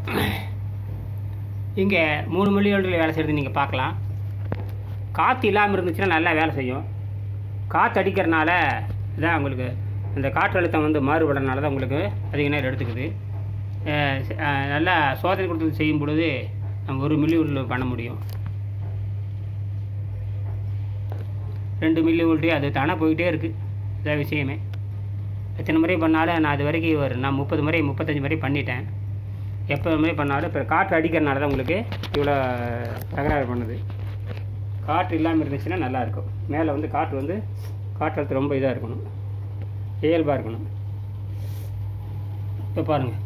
இங்கே மூணு மில்லி வோல்ட்டில் வேலை செய்கிறது நீங்கள் பார்க்கலாம் காற்று இல்லாமல் இருந்துச்சுன்னா நல்லா வேலை செய்யும் காற்று அடிக்கிறனால இதான் உங்களுக்கு இந்த காற்றழுத்தம் வந்து மாறுபடுறதுனால தான் உங்களுக்கு அதிக நேரம் எடுத்துக்குது அஹ் ச- அஹ் நல்லா சோதனை கொடுத்து செய்யும் பொழுது நம்ம ஒரு மில்லி வோல்ட்டில் பண்ண முடியும் ரெண்டு மில்லி வோல்ட்டு அது தானே போயிட்டே இருக்குது இதான் விஷயமே எத்தனை முறை பண்ணாலும் நான் அது வரைக்கும் ஒரு நான் முப்பது முறை முப்பத்தஞ்சு முறை பண்ணிட்டேன் எப்போ முறை பண்ணாலும் இப்போ காற்று அடிக்கிறனால தான் உங்களுக்கு இவ்வளோ தகராறு பண்ணுது காற்று இல்லாமல் இருந்துச்சுன்னா நல்லாயிருக்கும் மேலே வந்து காற்று வந்து காற்றழுத்தம் ரொம்ப இதாக இருக்கணும் இயல்பாக இருக்கணும் இப்போ பாருங்கள்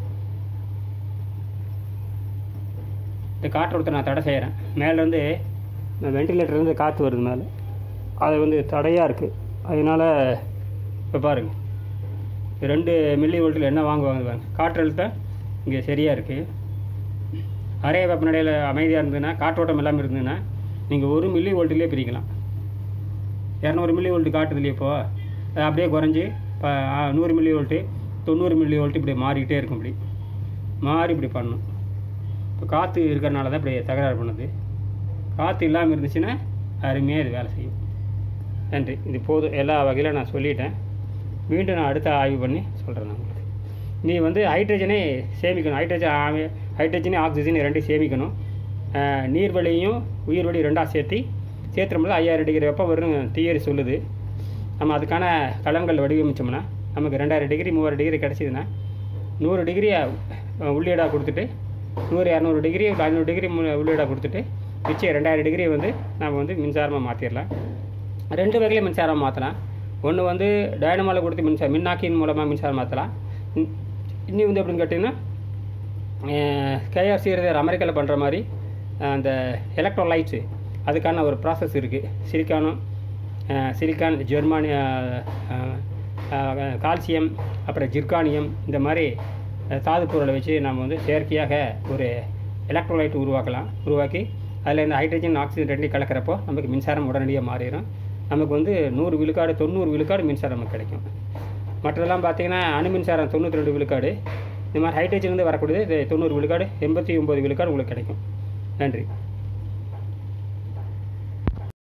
இந்த காற்றழுத்தம் நான் தடை செய்கிறேன் மேலேருந்து வெண்டிலேட்டர்லேருந்து காற்று வருது மேலே அது வந்து தடையாக இருக்குது அதனால் இப்போ பாருங்கள் ரெண்டு மில்லி வோல்ட்டில் என்ன வாங்குவாங்க பாருங்க காற்றழுத்தம் இங்கே சரியாக இருக்குது அரை வெப்பநிலையில் அமைதியாக இருந்ததுன்னா காற்றோட்டம் இல்லாமல் இருந்ததுன்னா நீங்கள் ஒரு மில்லி வோல்ட்டிலே பிரிக்கலாம் இரநூறு மில்லி வோல்ட் காட்டுதுலையே இப்போ அது அப்படியே குறைஞ்சி இப்போ நூறு மில்லி வோல்ட்டு தொண்ணூறு மில்லி வோல்ட் இப்படி மாறிக்கிட்டே இருக்கும் இப்படி மாறி இப்படி பண்ணணும் இப்போ காற்று இருக்கிறனால தான் இப்படி தகராறு பண்ணுது காற்று இல்லாமல் இருந்துச்சுன்னா அருமையாக இது வேலை செய்யும் நன்றி இது போதும் எல்லா வகையிலும் நான் சொல்லிட்டேன் மீண்டும் நான் அடுத்த ஆய்வு பண்ணி சொல்கிறேன் நான் உங்களுக்கு நீ வந்து ஹைட்ரஜனை சேமிக்கணும் ஹைட்ரஜன் ஆவி- ஹைட்ரஜனே ஆக்சிஜன் ரெண்டையும் சேமிக்கணும் அஹ், நீர்வழியும் உயிர்வழி ரெண்டாக சேர்த்து சேர்த்துறோம்ல ஐயாயிரம் டிகிரி வெப்பம் வரும் தியரி சொல்லுது நம்ம அதுக்கான கலன்கள் வடிவமைச்சோம்னா நமக்கு ரெண்டாயிரம் டிகிரி மூவாயிரம் டிகிரி கிடச்சிதுன்னா நூறு டிகிரி உள்ளீடாக கொடுத்துட்டு நூறு இரநூறு டிகிரி ஐநூறு டிகிரி உள்ளீடாக கொடுத்துட்டு மிச்சம் ரெண்டாயிரம் டிகிரி வந்து நம்ம வந்து மின்சாரமாக மாற்றிடலாம் ரெண்டு வகையில மின்சாரம் மாற்றலாம் ஒன்று வந்து டைனமாவில் கொடுத்து மின்சாரம் மின்னாக்கியின் மூலமாக மின்சாரம் மாற்றலாம் இன்னி வந்து எப்படின்னு கேட்டிங்கன்னா கேஆர் சீரதர் அமெரிக்காவில் பண்ணுற மாதிரி அஹ், அந்த எலக்ட்ரோலைட்ஸு அதுக்கான ஒரு ப்ராசஸ் இருக்குது சிலிக்கானும் அஹ், சிலிக்கான் ஜெர்மானி அஹ், அஹ், அஹ், கால்சியம் அப்புறம் ஜிர்கானியம் இந்த மாதிரி அஹ், தாது பொருளை வச்சு நம்ம வந்து செயற்கையாக ஒரு எலக்ட்ரோலைட் உருவாக்கலாம் உருவாக்கி அதில் இந்த ஹைட்ரஜன் ஆக்சிஜன் ரெண்டையும் கலக்கிறப்போ நமக்கு மின்சாரம் உடனடியாக மாறிடும் நமக்கு வந்து நூறு விழுக்காடு தொண்ணூறு விழுக்காடு மின்சாரம் நமக்கு கிடைக்கும் மற்றதெல்லாம் பார்த்தீங்கன்னா அணு மின்சாரம் தொண்ணூற்றி ரெண்டு விழுக்காடு இந்த மாதிரி ஹைட்ரஜன் வந்து வரக்கூடியது இது தொண்ணூறு விழுக்காடு எண்பத்தி ஒம்பது விழுக்காடு உங்களுக்கு கிடைக்கும் நன்றி